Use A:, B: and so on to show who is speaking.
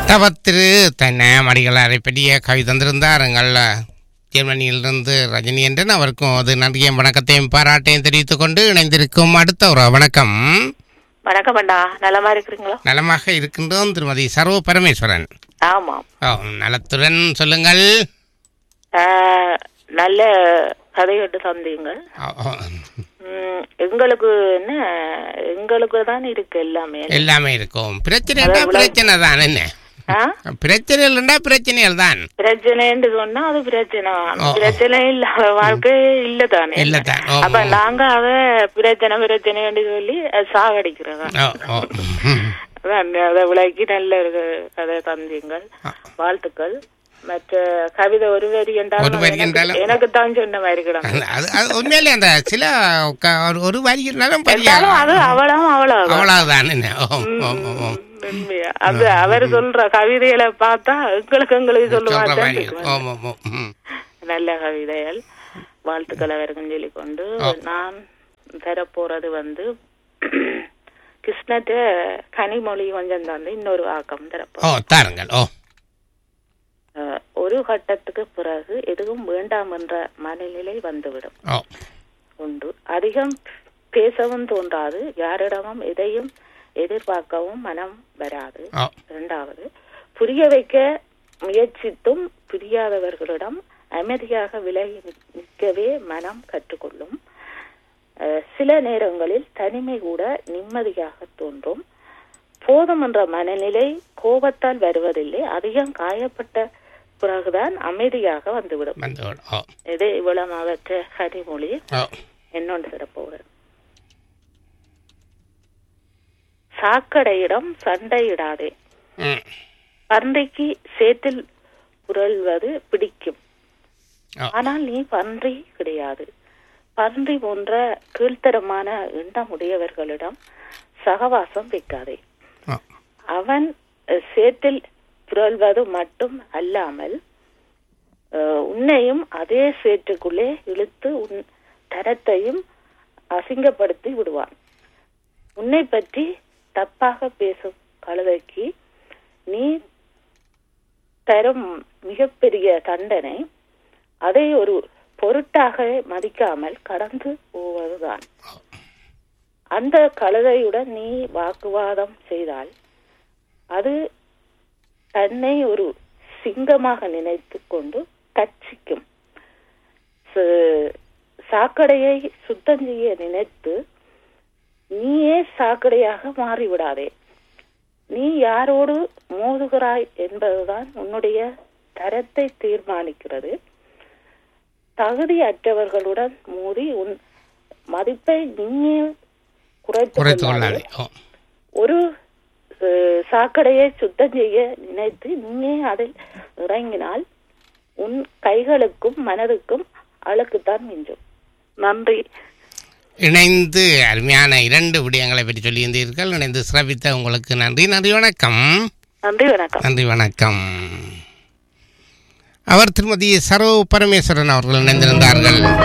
A: தவத்திரு தன்னை மடிகளாரை பெரிய கவி தந்திருந்தார் எங்கள் ஜெர்மனியிலிருந்து ரஜினி என்றன் அவருக்கும் அது நன்றியும் வணக்கத்தையும் பாராட்டையும் தெரிவித்துக் கொண்டு இணைந்திருக்கும் அடுத்த ஒரு வணக்கம்
B: வணக்கம் அண்ணா நலமா இருக்கிறீங்களா
A: நலமாக இருக்கின்றோம் திருமதி சர்வ பரமேஸ்வரன்
B: ஆமாம்
A: ஓ நலத்துடன் சொல்லுங்கள்
B: ஆஹ், நல்ல கதை கேட்டு தந்தீங்கள்
A: ஓ, ஓ,
B: உம், எங்களுக்கு என்ன எங்களுக்கு தான் இருக்கு எல்லாமே
A: எல்லாமே இருக்கும் பிரச்சனைனா பிரச்சனை தான் என்ன
B: ஆ?
A: பிரச்சனை இல்லைன்னா பிரச்சனைகள் தான்
B: பிரச்சனைன்னு சொன்னா அது பிரச்சனை தான்.
A: ஓ, ஓ.
B: பிரச்சனை இல்லாத வாழ்க்கை இல்லதானே
A: இல்லதான் ஓ,
B: அப்ப நாங்க அத பிரச்சனை பிரச்சனைன்னு சொல்லி அது சாகடிக்கிறதா
A: ஓ, ஓ. ம்.
B: அதான் அதை விளக்கி நல்ல ஒரு கதை தந்தீங்கள் வாழ்த்துக்கள் மற்ற கவிதை ஒரு வரி என்றாலும்
A: ஒரு வரி
B: எனக்கு-
A: என்றாலும்
B: எனக்கு தான் சொன்ன மாதிரி கிடக்கும்
A: அது அது உண்மையிலே அந்த சில க- ஒரு- ஒரு வரி இருந்தாலும் பெரிய
B: இருந்தாலும் அது அவளும் அவ்வளவு
A: அவ்வளவுதான் என்ன ஓ, ஓ, ஓ, ஓ.
B: உண்மையா அது அவர் சொல்ற கவிதைகளை பார்த்தா எங்களுக்கு எங்களுக்கு
A: சொல்ற
B: சொல்லுவாங்க
A: மாதிரி ஓ, ஓ, ஓ. ம்.
B: நல்ல கவிதைகள் வாழ்த்துக்கள் அவருக்கும் சொல்லிக்கொண்டு நான் தரப்போறது வந்து கிருஷ்ணத்தை கனிமொழி கொஞ்சம் தந்து இன்னொரு ஆக்கம் தரப்போ
A: ஓ தாருங்கள் ஓ
B: அஹ், ஒரு கட்டத்துக்கு பிறகு எதுவும் வேண்டாம் என்ற மனநிலை வந்துவிடும்
A: ஓ
B: உண்டு அதிகம் பேசவும் தோன்றாது யாரிடமும் எதையும் எதிர்பார்க்கவும் மனம் வராது
A: ஓ
B: இரண்டாவது புரிய வைக்க முயற்சித்தும் புரியாதவர்களிடம் அமைதியாக விலகி நிற்- நிற்கவே மனம் கற்றுக்கொள்ளும் அஹ், சில நேரங்களில் தனிமை கூட நிம்மதியாக தோன்றும் போதும் என்ற மனநிலை கோபத்தால் வருவதில்லை அதிகம் காயப்பட்ட பிறகுதான் அமைதியாக வந்துவிடும்
A: வந்து விடு. ஓ
B: இது இவ்வளவு அவற்ற கனிமொழி
A: ஓ
B: என்னொன்று சிறப்புகள் சாக்கடையிடம் சண்டையிடாதே
A: ம்
B: பன்றிக்கு சேற்றில் புரள்வது பிடிக்கும்
A: ஓ
B: ஆனால் நீ பன்றி கிடையாது பன்றி போன்ற கீழ்த்தரமான எண்ணமுடையவர்களிடம் சகவாசம் வைக்காதே
A: ஓ
B: அவன் அஹ், சேற்றில் புரள்வது மட்டும் அல்லாமல் அஹ், உன்னையும் அதே சேற்றுக்குள்ளே இழுத்து உன் தரத்தையும் அசிங்கப்படுத்தி விடுவான் உன்னை பற்றி தப்பாக பேசும் கழுதைக்கு நீ தரும் மிகப்பெரிய தண்டனை அதை ஒரு பொருட்டாக மதிக்காமல் கடந்து போவதுதான் அந்த கழுதையுடன் நீ வாக்குவாதம் செய்தால் அது தன்னை ஒரு சிங்கமாக நினைத்து கொண்டு கட்சிக்கும் ச- சாக்கடையை சுத்தம் செய்ய நினைத்து நீயே சாக்கடையாக மாறிவிடாதே நீ யாரோடு மோதுகிறாய் என்பதுதான் உன்னுடைய தரத்தை தீர்மானிக்கிறது தகுதியற்றவர்களுடன் மோதி உன் மதிப்பை நீயே குறைத்து
A: குறைத்து
B: கொள்ளாதே.
A: கொள்ளாதே ஓ
B: ஒரு அஹ், சாக்கடையை சுத்தம் செய்ய நினைத்து நீயே அதில் இறங்கினால் உன் கைகளுக்கும் மனதுக்கும் அழுக்குத்தான் மிஞ்சும் நன்றி
A: இணைந்து அருமையான இரண்டு விடயங்களை பற்றி சொல்லியிருந்தீர்கள் இணைந்து சிறப்பித்த உங்களுக்கு நன்றி நன்றி வணக்கம்
B: நன்றி வணக்கம்
A: நன்றி வணக்கம் அவர் திருமதி சரோ பரமேஸ்வரன் அவர்கள் இணைந்திருந்தார்கள்